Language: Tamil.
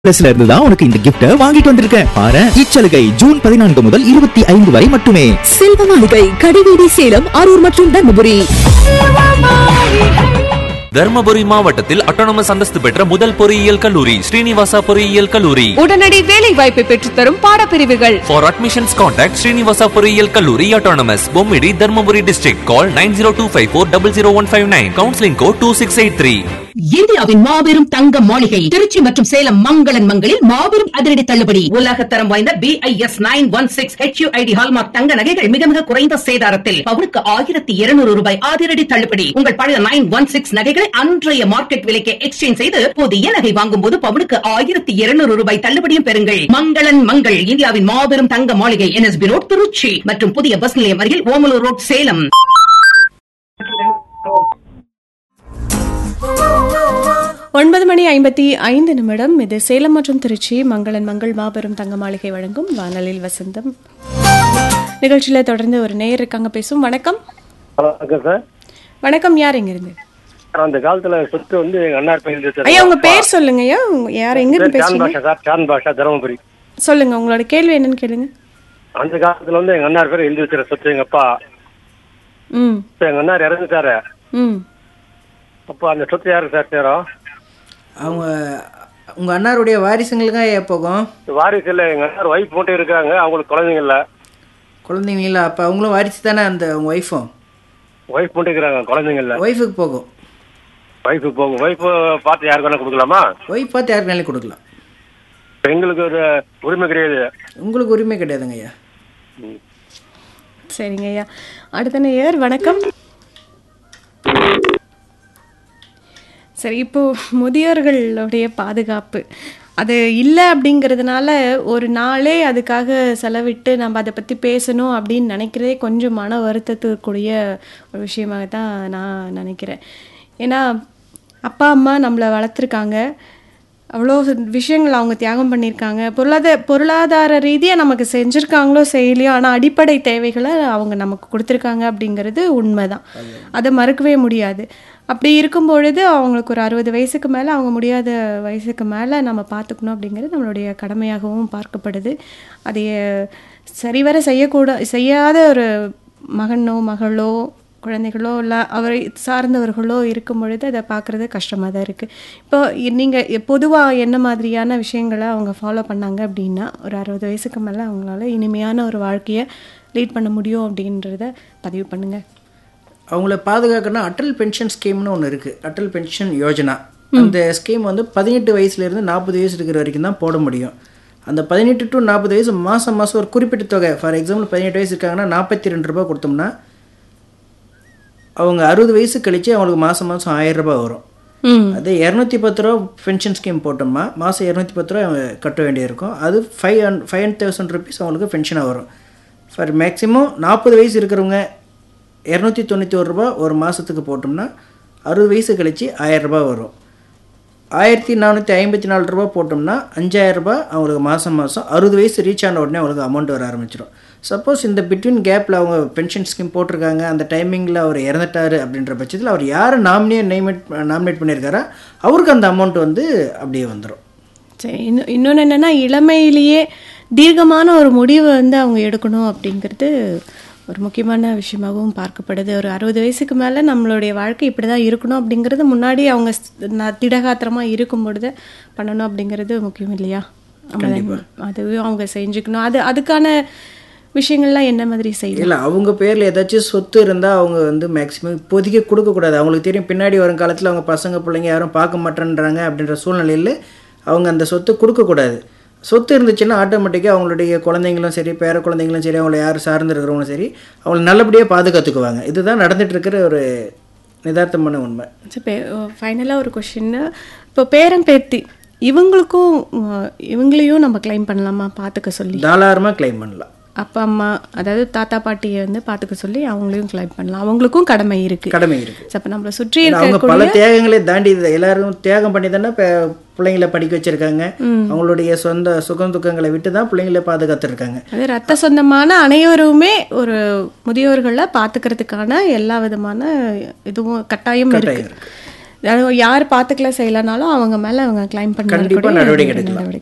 பிளஸ்ல இருந்து தான் உனக்கு இந்த கிஃப்ட வாங்கிட்டு வந்திருக்கேன் பாரு இச்சலுகை ஜூன் பதினான்கு முதல் இருபத்தி ஐந்து வரை மட்டுமே செல்வ மாளிகை கடிவீதி சேலம் அரூர் மற்றும் தர்மபுரி தர்மபுரி மாவட்டத்தில் அட்டானமஸ் அந்தஸ்து பெற்ற முதல் பொறியியல் கல்லூரி ஸ்ரீனிவாசா பொறியியல் கல்லூரி உடனடி வேலை வாய்ப்பை பெற்றுத்தரும் பாடப்பிரிவுகள் For admissions contact Srinivasa பொறியியல் கல்லூரி autonomous Bommidi Dharmapuri district call 9025400159 counseling code 2683 இந்தியாவின் மாபெரும் தங்க மாளிகை திருச்சி மற்றும் சேலம் மங்களன் மங்களில் மாபெரும் அதிரடி தள்ளுபடி உலகத்தரம் வாய்ந்த B I S nine one six HUID hallmark தங்க நகைகள் மிக மிக குறைந்த சேதாரத்தில் பவுனுக்கு ஆயிரத்தி இருநூறு ரூபாய் அதிரடி தள்ளுபடி உங்கள் பழைய நைன் ஒன் சிக்ஸ் நகைகளை அன்றைய மார்க்கெட் விலைக்கு எக்ஸ்சேஞ்ச் செய்து புதிய நகை வாங்கும் போது பவுனுக்கு ஆயிரத்தி இருநூறு ரூபாய் தள்ளுபடியும் பெறுங்கள் மங்களன் மங்கள் இந்தியாவின் மாபெரும் தங்க மாளிகை என்எஸ்பி ரோட் திருச்சி மற்றும் புதிய பஸ் நிலையம் அருகில் ஓமலூர் ரோட் சேலம் ஒன்பது மணி ஐம்பத்தி ஐந்து நிமிடம் இது சேலம் மற்றும் திருச்சி மங்களன் மங்கள் மாபெரும் தங்க மாளிகை வழங்கும் வானலில் வசந்தம் நிகழ்ச்சியில தொடர்ந்து ஒரு நேயர் இருக்காங்க பேசும் வணக்கம் ஹலோ வணக்கம் சார் வணக்கம் யார் எங்க இருந்து சார், அந்த காலத்துல சொத்து வந்து எங்க அண்ணார் பையன் இருந்துச்சு. ஐயா உங்க பேர் சொல்லுங்க ஐயா உங்க- யார் எங்க இருந்து சார், சான் பேசுறீங்க பாஷா சார் சான் பாஷா தருமபுரி சொல்லுங்க உங்களோட கேள்வி என்னன்னு கேளுங்க அந்த காலத்துல வந்து எங்க அண்ணார் பேர் எழுதி வச்சிருக்க சொத்து எங்க அப்பா ம் இப்ப எங்க அண்ணார் இறந்துட்டாரு ம் அப்போ அந்த சொத்து யாருக்கு சார் சேரும் அவங்க உங்கள் அண்ணாருடைய வாரிசுங்களுக்கு தான் போகும் வாரிசு இல்ல எங்க அண்ணார் ஒய்ஃப் மட்டும் இருக்காங்க அவங்களுக்கு குழந்தைங்க இல்ல குழந்தைங்க இல்லை அப்போ அவங்களும் வாரிசு தானே அந்த உங்கள் ஒய்ஃபும் ஒய்ஃப் மட்டும் இருக்கிறாங்க குழந்தைங்க இல்ல ஒய்ஃபுக்கு போகும் ஒய்ஃபு போகும் ஒய்ஃப் பார்த்து யாருக்கு வேணா கொடுக்கலாமா ஒய்ஃப் பார்த்து யாருக்குனாலும் கொடுக்கலாம் இப்ப எங்களுக்கு ஒரு உரிமை கிடையாது உங்களுக்கு உரிமை கிடையாதுங்க ஐயா சரிங்க ஐயா அடுத்த நேயர் வணக்கம் சரி இப்போ முதியோர்களுடைய பாதுகாப்பு அது இல்லை அப்படிங்கிறதுனால ஒரு நாளே அதுக்காக செலவிட்டு நம்ம அதை பற்றி பேசணும் அப்படின்னு நினைக்கிறதே கொஞ்சம் மன வருத்தத்துக்குரிய ஒரு விஷயமாக தான் நான் நினைக்கிறேன் ஏன்னா அப்பா அம்மா நம்மளை வளர்த்துருக்காங்க அவ்வளோ விஷயங்கள் அவங்க தியாகம் பண்ணியிருக்காங்க பொருளாதார பொருளாதார ரீதியாக நமக்கு செஞ்சுருக்காங்களோ செய்யலையோ ஆனால் அடிப்படை தேவைகளை அவங்க நமக்கு கொடுத்துருக்காங்க அப்படிங்கிறது உண்மைதான் அதை மறுக்கவே முடியாது அப்படி இருக்கும் பொழுது அவங்களுக்கு ஒரு அறுபது வயசுக்கு மேலே அவங்க முடியாத வயசுக்கு மேலே நம்ம பார்த்துக்கணும் அப்படிங்கிறது நம்மளுடைய கடமையாகவும் பார்க்கப்படுது அதை சரிவர செய்யக்கூட செய்யாத ஒரு மகனோ மகளோ குழந்தைகளோ இல்லை அவரை சார்ந்தவர்களோ இருக்கும் பொழுது அதை பார்க்குறது கஷ்டமாக தான் இருக்குது இப்போ நீங்கள் பொதுவாக என்ன மாதிரியான விஷயங்களை அவங்க ஃபாலோ பண்ணாங்க அப்படின்னா ஒரு அறுபது வயசுக்கு மேலே அவங்களால இனிமையான ஒரு வாழ்க்கையை லீட் பண்ண முடியும் அப்படின்றத பதிவு பண்ணுங்கள் அவங்கள பாதுகாக்கணும்னா அட்டல் பென்ஷன் ஸ்கீம்னு ஒன்று இருக்குது அட்டல் பென்ஷன் யோஜனா அந்த ஸ்கீம் வந்து பதினெட்டு வயசுலேருந்து நாற்பது வயசு இருக்கிற வரைக்கும் தான் போட முடியும் அந்த பதினெட்டு டு நாற்பது வயசு மாதம் மாதம் ஒரு குறிப்பிட்ட தொகை ஃபார் எக்ஸாம்பிள் பதினெட்டு வயசு இருக்காங்கன்னா நாற்பத்தி ரெண்டு ரூபாய் கொடுத்தோம்னா அவங்க அறுபது வயசு கழிச்சு அவங்களுக்கு மாதம் மாதம் ஆயிரம் ரூபாய் வரும் ம் அதே இரநூத்தி பத்து ரூபா பென்ஷன் ஸ்கீம் போட்டோம்னா மாதம் இரநூத்தி பத்து ரூபா அவங்க கட்ட வேண்டியிருக்கும் அது five hundred five thousand rupees அவங்களுக்கு பென்ஷனாக வரும் ஃபார் மேக்ஸிமம் நாற்பது வயசு இருக்கிறவங்க இரநூத்தி தொண்ணூற்றி ஒரு ரூபா ஒரு மாதத்துக்கு போட்டோம்னா அறுபது வயசு கழிச்சு ஆயிரம் ரூபாய் வரும் ஆயிரத்தி நானூற்றி ஐம்பத்தி நாலு ரூபா போட்டோம்னா அஞ்சாயிரம் ரூபாய் அவங்களுக்கு மாதம் மாதம் அறுபது வயசு ரீச் ஆன உடனே அவங்களுக்கு அமௌண்ட் வர ஆரம்பிச்சிடும் சப்போஸ் இந்த பிட்வீன் கேப்பில் அவங்க பென்ஷன் ஸ்கீம் போட்டிருக்காங்க அந்த டைமிங்கில் அவர் இறந்துட்டாரு அப்படின்ற பட்சத்தில் அவர் யாரை நாமினியை நெய்மேட் நாமினேட் பண்ணியிருக்காரோ அவருக்கு அந்த அமௌண்ட் வந்து அப்படியே வந்துடும் சரி இன்னும் இன்னொன்று என்னென்னா இளமையிலேயே தீர்க்கமான ஒரு முடிவை வந்து அவங்க எடுக்கணும் அப்படிங்கிறது ஒரு முக்கியமான விஷயமாகவும் பார்க்கப்படுது ஒரு அறுபது வயசுக்கு மேலே நம்மளுடைய வாழ்க்கை இப்படி தான் இருக்கணும் அப்படிங்கிறது முன்னாடி அவங்க ஸ்- ந- திடகாத்திரமாக இருக்கும் பொழுது பண்ணணும் அப்படிங்கிறது முக்கியம் இல்லையா ஆமாம். அதுவும் அவங்க செஞ்சுக்கணும் அது அதுக்கான விஷயங்கள்லாம் என்ன மாதிரி செய்யலாம் இல்லை அவங்க பேரில் ஏதாச்சும் சொத்து இருந்தால் அவங்க வந்து மேக்ஸிமம் இப்போதைக்கு கொடுக்கக்கூடாது அவங்களுக்கு தெரியும் பின்னாடி வரும் காலத்தில் அவங்க பசங்க பிள்ளைங்க யாரும் பார்க்க மாட்டேன்றாங்க அப்படின்ற சூழ்நிலையில் அவங்க அந்த சொத்து கொடுக்கக்கூடாது சொத்து இருந்துச்சுன்னா ஆட்டோமேட்டிக்காக அவங்களுடைய குழந்தைங்களும் சரி பேர குழந்தைங்களும் சரி அவங்கள யார் சார்ந்து இருக்கிறவங்களும் சரி அவங்களை நல்லபடியாக பாதுகாத்துக்குவாங்க இதுதான் நடந்துட்டு இருக்கிற ஒரு நிதார்த்தமான உண்மை இப்போ ஃபைனலாக ஒரு கொஷின் இப்போ பேரன் பேத்தி இவங்களுக்கும் அஹ், இவங்களையும் நம்ம க்ளைம் பண்ணலாமா பார்த்துக்க சொல்லி தாராளமாக க்ளைம் பண்ணலாம் அப்பா அம்மா அதாவது தாத்தா பாட்டியை வந்து பார்த்துக்க சொல்லி அவங்களையும் கிளைம் பண்ணலாம் அவங்களுக்கும் கடமை இருக்கு கடமை இருக்குது அப்போ நம்மளை சுற்றி ஏன்னா அவங்க பல இருக்கக்கூடிய தியாகங்களே தாண்டி இது எல்லாரும் தியாகம் பண்ணி தானே இப்போ பிள்ளைங்கள படிக்க வச்சிருக்காங்க அவங்களுடைய சொந்த சுகம் துக்கங்களை விட்டு தான் பிள்ளைங்கள பாதுகாத்துருக்காங்க அது ரத்த சொந்தமான அனைவருமே ஒரு முதியோர்களை பார்த்துக்கிறதுக்கான எல்லா விதமான இதுவும் கட்டாயம் இருக்கு அதாவது யார் பார்த்துக்கல செய்யலைனாலும் அவங்க மேலே அவங்க கிளைம் பண்ண கண்டிப்பா நடவடிக்கை எடுக்கலாம்.